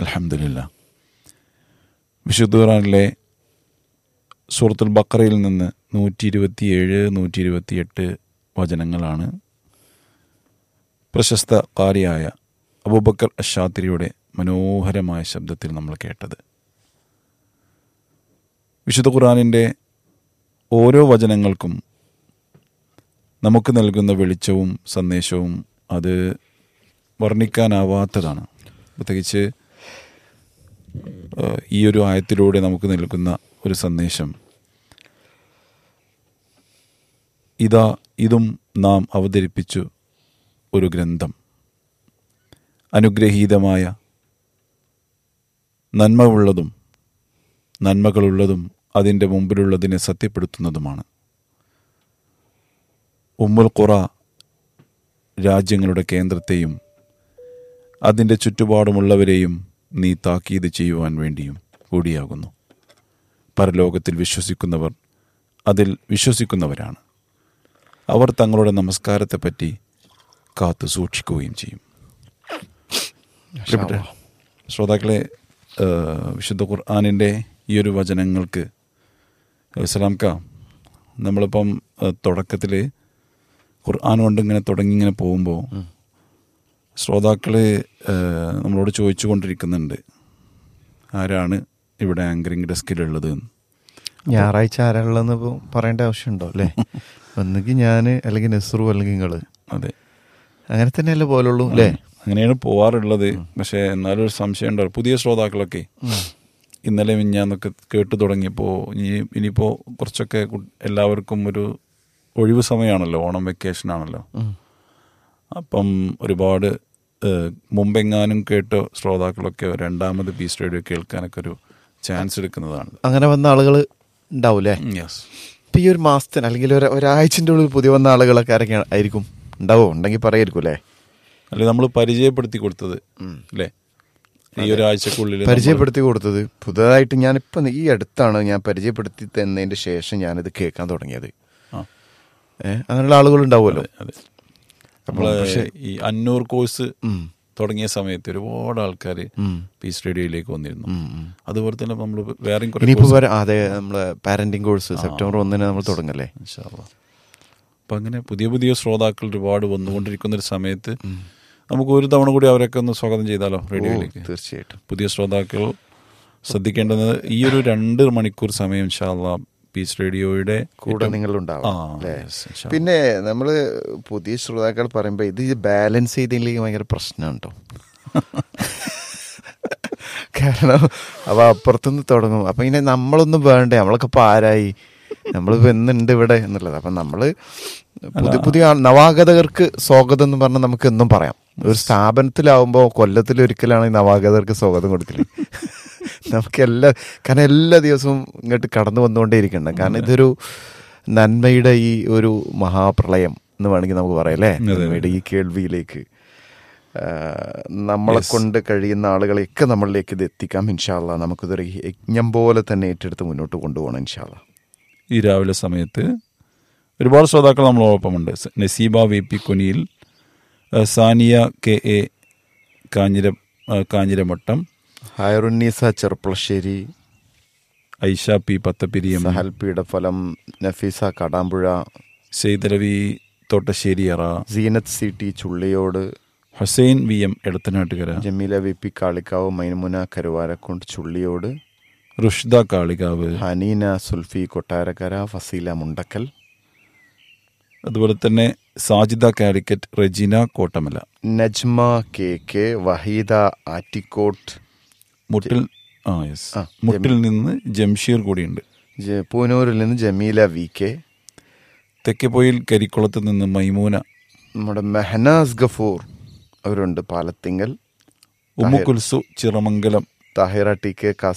അലഹമില്ല വിശുദ്ധ ഖുറാനിലെ സൂറത്തുൽ ബക്കറയിൽ നിന്ന് നൂറ്റി ഇരുപത്തിയേഴ് നൂറ്റി ഇരുപത്തിയെട്ട് വചനങ്ങളാണ് പ്രശസ്ത കാരിയായ അബൂബക്കർ അഷാത്തിരിയുടെ മനോഹരമായ ശബ്ദത്തിൽ നമ്മൾ കേട്ടത് വിശുദ്ധ ഖുറാനിൻ്റെ ഓരോ വചനങ്ങൾക്കും നമുക്ക് നൽകുന്ന വെളിച്ചവും സന്ദേശവും അത് വർണ്ണിക്കാനാവാത്തതാണ് പ്രത്യേകിച്ച് ഏഹ്, ഈ ഒരു ആയത്തിലൂടെ നമുക്ക് നൽകുന്ന ഒരു സന്ദേശം ഇതാ ഇതും നാം അവതരിപ്പിച്ചു ഒരു ഗ്രന്ഥം അനുഗ്രഹീതമായ നന്മയുള്ളതും നന്മകളുള്ളതും അതിൻ്റെ മുമ്പിലുള്ളതിനെ സത്യപ്പെടുത്തുന്നതുമാണ് ഉമ്മുൽ ഖുറ രാജ്യങ്ങളുടെ കേന്ദ്രത്തെയും അതിൻ്റെ ചുറ്റുപാടുമുള്ളവരെയും നീ താക്കീത് ചെയ്യുവാൻ വേണ്ടിയും കൂടിയാകുന്നു പരലോകത്തിൽ വിശ്വസിക്കുന്നവർ അതിൽ വിശ്വസിക്കുന്നവരാണ് അവർ തങ്ങളുടെ നമസ്കാരത്തെപ്പറ്റി കാത്തു സൂക്ഷിക്കുകയും ചെയ്യും പ്രിയപ്പെട്ട ശ്രോതാക്കളെ ഏഹ്, വിശുദ്ധ ഖുർആാനിൻ്റെ ഈ ഒരു വചനങ്ങൾക്ക് സലാംക്ക നമ്മളിപ്പം തുടക്കത്തിൽ ഖുർആൻ കൊണ്ട് ഇങ്ങനെ തുടങ്ങി ഇങ്ങനെ പോകുമ്പോൾ ശ്രോതാക്കള് ഏഹ്, നമ്മളോട് ചോദിച്ചു കൊണ്ടിരിക്കുന്നുണ്ട് ആരാണ് ഇവിടെ ആങ്കറിംഗ് ഡെസ്കിലുള്ളത് എന്ന്. ഞായറാഴ്ച ആരാളുള്ളതെന്ന് ഇപ്പൊ പറയേണ്ട ആവശ്യമുണ്ടോ അല്ലേ ഒന്നുകിൽ ഞാൻ അല്ലെങ്കിൽ നെസ്റു അല്ലെങ്കിൽ നിങ്ങള് അതെ അങ്ങനെ തന്നെയല്ലേ പോലുള്ളൂ അല്ലേ അങ്ങനെയാണ് പോവാറുള്ളത് പക്ഷേ എന്നാലും ഒരു സംശയം ഉണ്ടാവും പുതിയ ശ്രോതാക്കളൊക്കെ ഇന്നലെ മിഞ്ഞാന്നൊക്കെ കേട്ടു തുടങ്ങിയപ്പോൾ ഇനി ഇനിയിപ്പോൾ കുറച്ചൊക്കെ കു- എല്ലാവർക്കും ഒരു ഒഴിവ് സമയമാണല്ലോ ഓണം വെക്കേഷൻ ആണല്ലോ ഉം. അപ്പം ഒരുപാട് ഏഹ്, മുമ്പെങ്ങാനും കേട്ട ശ്രോതാക്കളൊക്കെ രണ്ടാമത് പീസ് റേഡിയോ കേൾക്കാനൊക്കെ ഒരു ചാൻസ് എടുക്കുന്നതാണ് അങ്ങനെ വന്ന ആളുകൾ ഉണ്ടാവൂലേ യെസ് ഇപ്പൊ ഈ ഒരു മാസത്തിന് അല്ലെങ്കിൽ ഒരു ഒരാഴ്ചന്റെ ഉള്ളിൽ പുതിയ വന്ന ആളുകളൊക്കെ ആരൊക്കെ ആയിരിക്കും ഉണ്ടാവോ ഉണ്ടെങ്കിൽ പറയായിരിക്കും അല്ലേ അല്ലെ നമ്മൾ പരിചയപ്പെടുത്തി കൊടുത്തത് അല്ലേ ഈ ഒരാഴ്ചക്കുള്ളിൽ നമ്മൾ- പരിചയപ്പെടുത്തി കൊടുത്തത് പുതുതായിട്ട് ഞാനിപ്പം ഈ അടുത്താണ് ഞാൻ പരിചയപ്പെടുത്തി തന്നതിന്റെ ശേഷം ഞാനിത് കേൾക്കാൻ തുടങ്ങിയത് ആ, ഏഹ് അങ്ങനെയുള്ള ആളുകൾ ഉണ്ടാവുമല്ലോ അതെ നമ്മള് ഈ അന്നൂർ കോഴ്സ് തുടങ്ങിയ സമയത്ത് ഒരുപാട് ആൾക്കാർ പീസ് റേഡിയോയിലേക്ക് വന്നിരുന്നു അതുപോലെ തന്നെ നമ്മൾ വേറെയും കുറെ ഇനിയിപ്പോ വരാം അതെ നമ്മളെ പാരന്റിങ് കോഴ്സ് സെപ്റ്റംബർ ഒന്നിന് നമ്മൾ തുടങ്ങല്ലേ ഇൻഷാല്ലാ. അപ്പൊ അങ്ങനെ പുതിയ പുതിയ ശ്രോതാക്കൾ ഒരുപാട് വന്നുകൊണ്ടിരിക്കുന്ന ഒരു സമയത്ത് നമുക്ക് ഒരു തവണ കൂടി അവരൊക്കെ ഒന്ന് സ്വാഗതം ചെയ്താലോ റേഡിയോയിലേക്ക് തീർച്ചയായിട്ടും പുതിയ ശ്രോതാക്കൾ ശ്രദ്ധിക്കേണ്ടത് ഈ ഒരു രണ്ട് മണിക്കൂർ സമയം ഇൻഷാല്ലാ പീസ് റേഡിയോയുടെ കൂടെ ഏറ്റവും- നിങ്ങളുണ്ടാവും ആ, അല്ലേ? yes, ഇൻഷാ പിന്നെ നമ്മള് പുതിയ ശ്രോതാക്കൾ പറയുമ്പോ ഇത് ബാലൻസ് ചെയ്തില്ലെങ്കിൽ ഭയങ്കര പ്രശ്നമാണ് കേട്ടോ കാരണം അപ്പൊ അപ്പുറത്തുനിന്ന് തുടങ്ങും അപ്പൊ ഇങ്ങനെ നമ്മളൊന്നും വേണ്ടേ നമ്മളൊക്കെ ഇപ്പൊ ആരായി നമ്മൾ എന്നുണ്ട് ഇവിടെ എന്നുള്ളത് അപ്പൊ നമ്മള് പുതിയ പുതിയ ആൾ- നവാഗതകർക്ക് സ്വാഗതം എന്ന് പറഞ്ഞാൽ നമുക്ക് എന്നും പറയാം ഒരു സ്ഥാപനത്തിലാവുമ്പോ കൊല്ലത്തിൽ ഒരിക്കലാണ് ഈ നവാഗതർക്ക് സ്വാഗതം കൊടുക്കല് നമുക്ക് എല്ലാ കാരണം എല്ലാ ദിവസവും ഇങ്ങോട്ട് കടന്നു വന്നുകൊണ്ടേയിരിക്കണം കാരണം ഇതൊരു നന്മയുടെ ഈ ഒരു മഹാപ്രളയം എന്ന് വേണമെങ്കിൽ നമുക്ക് പറയാം അല്ലേ നന്മയുടെ ഈ കേൾവിയിലേക്ക് ആ, നമ്മളെ കൊണ്ട് കഴിയുന്ന ആളുകളെയൊക്കെ നമ്മളിലേക്ക് ഇത് എത്തിക്കാം ഇൻഷാല്ല നമുക്കിതൊരു യജ്ഞം പോലെ തന്നെ ഏറ്റെടുത്ത് മുന്നോട്ട് കൊണ്ടുപോകണം ഇൻഷാല്ല ഈ രാവിലെ സമയത്ത് ഒരുപാട് ശ്രോതാക്കൾ നമ്മളോടൊപ്പമുണ്ട് സ- നസീബ വി പി കുനിയിൽ ഏഹ് സാനിയ കെ എ കാഞ്ഞിര ഏഹ് കാഞ്ഞിരമട്ടം ഹയറുന്നീസ ചെറുപ്പളശ്ശേരി ഐഷ പി പത്തപ്പിരിയം സഹൽ പീഠഫലം Nafeesa Kadampuzha Saithalavi Thottasseriyara Seenath C T Chulliyode Hussain V M Edathanattukara Jameela V P Kalikavu Maimuna Karuvarakundu Chulliyode Rushda Kalikavu Haneena Sulfi Kottarakkara Faseela Mundakkal അതുപോലെ തന്നെ സാജിദ കാലിക്കറ്റ് റെജിന കോട്ടമല നജ്മ കെ കെ വഹീദ ആറ്റിക്കോട്ട് മുട്ടിൽ ആ യെസ് ആ, മുട്ടിൽ നിന്ന് ജംഷീർ കൂടിയുണ്ട് ജ- പൂനൂരിൽ നിന്ന് ജമീല വി കെ തെക്കേപ്പോയിൽ കരിക്കുളത്ത് നിന്ന് മൈമൂന നമ്മുടെ മെഹനാസ് ഗഫൂർ അവരുണ്ട് പാലത്തിങ്കൽ ഉമ്മുകുൽസു ചിറമംഗലം താഹിറ ടി കെ